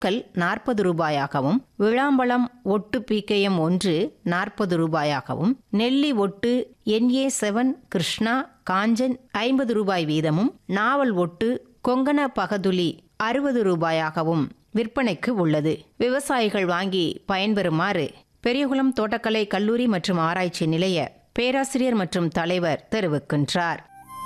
கல் நாற்பது ரூபாயாகவும் விளாம்பழம் ஒட்டு பீக்கயம் ஒன்று நாற்பது ரூபாயாகவும் நெல்லி ஒட்டு என்ஏ செவன் கிருஷ்ணா காஞ்சன் ஐம்பது ரூபாய் வீதமும் நாவல் ஒட்டு கொங்கண பகதுலி அறுபது ரூபாயாகவும் விற்பனைக்கு உள்ளது விவசாயிகள் வாங்கி பயன்பெறுமாறு பெரியகுளம் தோட்டக்கலை கல்லூரி மற்றும் ஆராய்ச்சி நிலைய பேராசிரியர் மற்றும் தலைவர் தெரிவிக்கின்றார்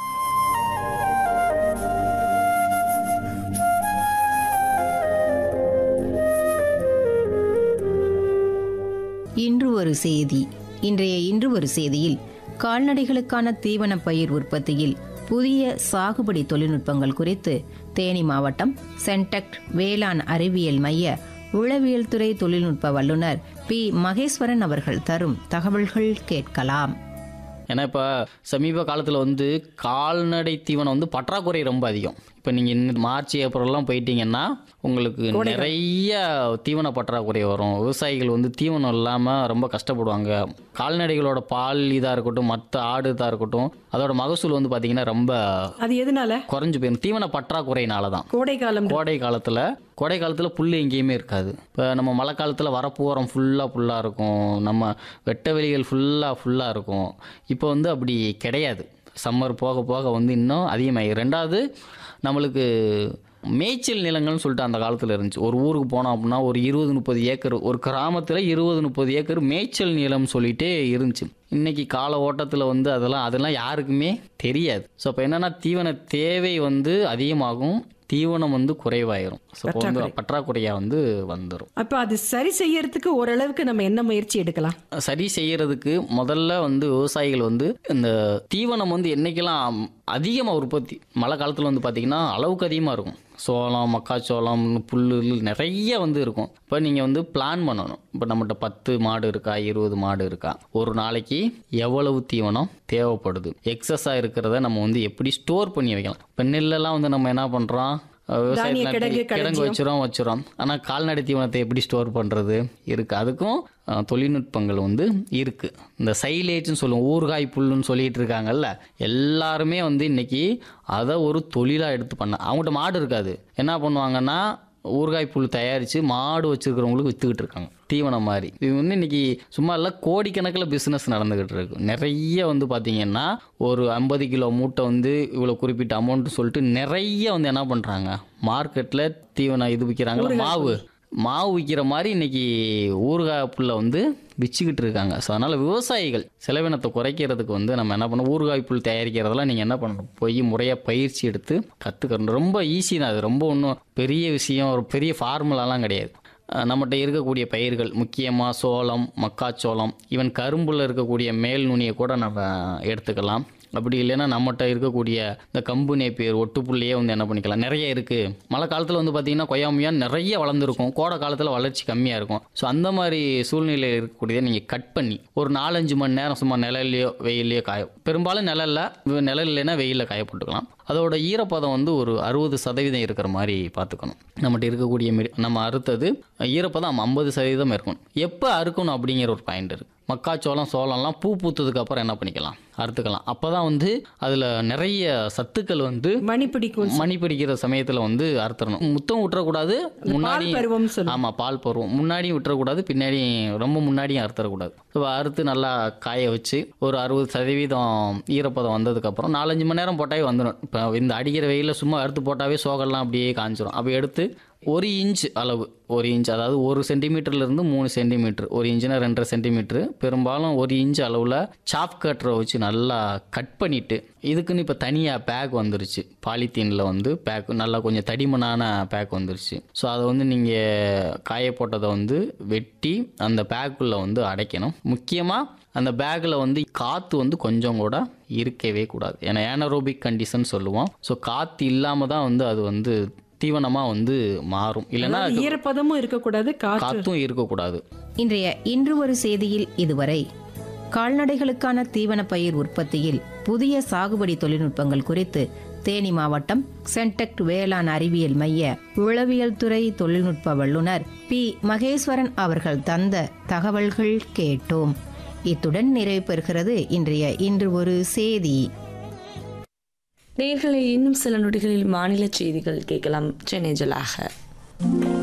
இன்று ஒரு செய்தி இன்றைய இன்று ஒரு செய்தியில் கால்நடைகளுக்கான தீவன பயிர் உற்பத்தியில் புதிய சாகுபடி தொழில்நுட்பங்கள் குறித்து தேனி மாவட்டம் சென்டெக்ட் வேளாண் அறிவியல் மைய உளவியல் துறை தொழில்நுட்ப வல்லுநர் பி மகேஸ்வரன் அவர்கள் தரும் தகவல்கள் கேட்கலாம் ஏன்னா இப்போ சமீப காலத்தில் வந்து கால்நடை தீவனம் வந்து பற்றாக்குறை ரொம்ப அதிகம் இப்போ நீங்கள் இந்த மார்ச் ஏப்ரல்லாம் போயிட்டீங்கன்னா உங்களுக்கு நிறைய தீவன பற்றாக்குறை வரும் விவசாயிகள் வந்து தீவனம் இல்லாமல் ரொம்ப கஷ்டப்படுவாங்க கால்நடைகளோட பால் இதாக இருக்கட்டும் மற்ற ஆடு இதாக இருக்கட்டும் அதோட மகசூல் வந்து பார்த்தீங்கன்னா ரொம்ப அது எதனால குறைஞ்சு போயிடும் தீவன பற்றாக்குறையினால தான் கோடை காலம் கோடை காலத்தில் கோடை காலத்தில் புல் எங்கேயுமே இருக்காது இப்போ நம்ம மழை காலத்தில் வரப்போகிறோம் ஃபுல்லாக ஃபுல்லாக இருக்கும் நம்ம வெட்ட வெளிகள் ஃபுல்லாக ஃபுல்லாக இருக்கும் இப்போ வந்து அப்படி கிடையாது சம்மர் போக போக வந்து இன்னும் அதிகமாகி ரெண்டாவது நம்மளுக்கு மேய்ச்சல் நிலங்கள்னு சொல்லிட்டு அந்த காலத்தில் இருந்துச்சு ஒரு ஊருக்கு போனோம் அப்படின்னா ஒரு இருபது முப்பது ஏக்கர் ஒரு கிராமத்தில் இருபது முப்பது ஏக்கர் மேய்ச்சல் நிலம் சொல்லிட்டே இருந்துச்சு இன்னைக்கு கால ஓட்டத்தில் வந்து அதெல்லாம் அதெல்லாம் யாருக்குமே தெரியாது ஸோ அப்போ என்னென்னா தீவன தேவை வந்து அதிகமாகும் தீவனம் வந்து குறைவாயிரும் ஸோ அப்போ வந்து பற்றாக்குறையாக வந்து வந்துடும் அப்ப அது சரி செய்யறதுக்கு ஓரளவுக்கு நம்ம என்ன முயற்சி எடுக்கலாம் சரி செய்யறதுக்கு முதல்ல வந்து விவசாயிகள் வந்து இந்த தீவனம் வந்து என்னைக்கெல்லாம் அதிகமாக உற்பத்தி மழை காலத்தில் வந்து பார்த்திங்கன்னா அளவுக்கு அதிகமாக இருக்கும் சோளம் மக்காச்சோளம் புல் நிறைய வந்து இருக்கும் இப்போ நீங்கள் வந்து பிளான் பண்ணணும் இப்போ நம்மகிட்ட பத்து மாடு இருக்கா இருபது மாடு இருக்கா ஒரு நாளைக்கு எவ்வளவு தீவனம் தேவைப்படுது எக்ஸஸாக இருக்கிறத நம்ம வந்து எப்படி ஸ்டோர் பண்ணி வைக்கலாம் இப்போ நெல்லெல்லாம் வந்து நம்ம என்ன பண்ணுறோம் விவசாயத்தில் கிடங்கு, கிடங்கு களஞ்சியம். வச்சுறோம் வச்சுறோம் ஆனால் கால்நடை தீவனத்தை எப்படி ஸ்டோர் பண்ணுறது இருக்குது அதுக்கும் அஹ், தொழில்நுட்பங்கள் வந்து இருக்குது இந்த சைலேஜ்னு சொல்லுவோம் ஊறுகாய் புல்லுன்னு சொல்லிட்டு இருக்காங்கல்ல எல்லாருமே வந்து இன்னைக்கு அதை ஒரு தொழிலாக எடுத்து பண்ண அவங்ககிட்ட மாடு இருக்காது என்ன பண்ணுவாங்கன்னா ஊறுகாய் புல் தயாரித்து மாடு வச்சுருக்கிறவங்களுக்கு விற்றுக்கிட்டு இருக்காங்க தீவனம் மாதிரி இது வந்து இன்னைக்கு சும்மா இல்லை கோடிக்கணக்கில் பிஸ்னஸ் நடந்துக்கிட்டு இருக்கு நிறைய வந்து பார்த்தீங்கன்னா ஒரு ஐம்பது கிலோ மூட்டை வந்து இவ்வளோ குறிப்பிட்ட அமௌண்ட் சொல்லிட்டு நிறைய வந்து என்ன பண்ணுறாங்க மார்க்கெட்டில் தீவனம் இது விற்கிறாங்களா மாவு மாவு விற்கிற மாதிரி இன்னைக்கு ஊறுகாய் புல்லை வந்து விச்சுக்கிட்டு இருக்காங்க ஸோ அதனால் விவசாயிகள் செலவினத்தை குறைக்கிறதுக்கு வந்து நம்ம என்ன பண்ணணும் ஊறுகாய் புல் தயாரிக்கிறதெல்லாம் நீங்கள் என்ன பண்ணணும் போய் முறையாக பயிற்சி எடுத்து கற்றுக்கணும் ரொம்ப ஈஸி தான் அது ரொம்ப ஒன்றும் பெரிய விஷயம் ஒரு பெரிய ஃபார்முலாலாம் கிடையாது அஹ் நம்மகிட்ட இருக்கக்கூடிய பயிர்கள் முக்கியமாக சோளம் மக்காச்சோளம் ஈவன் கரும்புல இருக்கக்கூடிய மேல் நுனியை கூட நம்ம எடுத்துக்கலாம் அப்படி இல்லைன்னா நம்மகிட்ட இருக்கக்கூடிய இந்த கம்பு நேப்பியர் ஒட்டுப்புள்ளையே வந்து என்ன பண்ணிக்கலாம் நிறைய இருக்குது மழை காலத்தில் வந்து பார்த்திங்கன்னா கொய்யாமையான் நிறைய வளர்ந்துருக்கும் கோடை காலத்தில் வளர்ச்சி கம்மியாக இருக்கும் ஸோ அந்த மாதிரி சூழ்நிலையில் இருக்கக்கூடியதை நீங்கள் கட் பண்ணி ஒரு நாலஞ்சு மணி நேரம் சும்மா நிழல்லையோ வெயிலையோ காய பெரும்பாலும் நிழலில் நிழல் இல்லைன்னா வெயிலில் காய போட்டுக்கலாம் அதோட ஈரப்பதம் வந்து ஒரு அறுபது சதவீதம் இருக்கிற மாதிரி பார்த்துக்கணும் நம்மகிட்ட இருக்கக்கூடிய மாரி நம்ம அறுத்தது ஈரப்பதம் ஐம்பது சதவீதம் இருக்கணும் எப்போ அறுக்கணும் அப்படிங்கிற ஒரு பாயிண்ட் இருக்குது மக்காச்சோளம் சோளம்லாம் பூ பூத்ததுக்கு அப்புறம் என்ன பண்ணிக்கலாம் அறுத்துக்கலாம் அப்போ தான் வந்து அதில் நிறைய சத்துக்கள் வந்து மணி பிடிக்கும் மணி பிடிக்கிற சமயத்தில் வந்து அறுத்துறணும் முத்தம் விட்டுறக்கூடாது முன்னாடி பால் பருவம் சொல்லுவோம். ஆமாம் பால் பருவம் முன்னாடியும் விட்டுறக்கூடாது பின்னாடி ரொம்ப முன்னாடியும் அறுத்துறக்கூடாது ஸோ அறுத்து நல்லா காய வச்சு ஒரு அறுபது சதவீதம் ஈரப்பதம் வந்ததுக்கப்புறம் நாலஞ்சு மணி நேரம் போட்டாவே வந்துடும் இப்போ இந்த அடிக்கிற வெயிலில் சும்மா அறுத்து போட்டாவே சோகெல்லாம் அப்படியே காஞ்சிரும் அப்போ எடுத்து ஒரு இன்ச் அளவு ஒரு இன்ச் அதாவது ஒரு சென்டிமீட்டர்லேருந்து மூணு சென்டிமீட்டர் ஒரு இன்ச்சுனா ரெண்டரை சென்டிமீட்ரு பெரும்பாலும் ஒரு இன்ச் அளவில் சாப் கட்டரை வச்சு நல்லா கட் பண்ணிவிட்டு இதுக்குன்னு இப்போ தனியாக பேக் வந்துருச்சு பாலித்தீனில் வந்து பேக் நல்லா கொஞ்சம் தடிமனான பேக் வந்துருச்சு ஸோ அதை வந்து நீங்கள் காய போட்டதை வந்து வெட்டி அந்த பேக்குள்ளே வந்து அடைக்கணும் முக்கியமாக அந்த பேக்கில் வந்து காற்று வந்து கொஞ்சம் கூட இருக்கவே கூடாது ஏன்னா ஏனரோபிக் கண்டிஷன் சொல்லுவோம் ஸோ காற்று இல்லாமல் தான் வந்து அது வந்து தீவனமாக வந்து மாறும் இல்லைன்னா அதாவது ஈரப்பதமும் இருக்கக்கூடாது காற்று காற்றும் இருக்கக்கூடாது இன்றைய இன்று ஒரு செய்தியில் இதுவரை கால்நடைகளுக்கான தீவன பயிர் உற்பத்தியில் புதிய சாகுபடி தொழில்நுட்பங்கள் குறித்து தேனி மாவட்டம் சென்டெக்ட் வேளாண் அறிவியல் மைய உளவியல் துறை தொழில்நுட்ப வல்லுநர் பி மகேஸ்வரன் அவர்கள் தந்த தகவல்கள் கேட்டோம் இத்துடன் நிறைவு பெறுகிறது இன்றைய இன்று ஒரு செய்தி நேர்களை இன்னும் சில நொடிகளில் மாநில செய்திகள் கேட்கலாம் சென்னை ஜலாக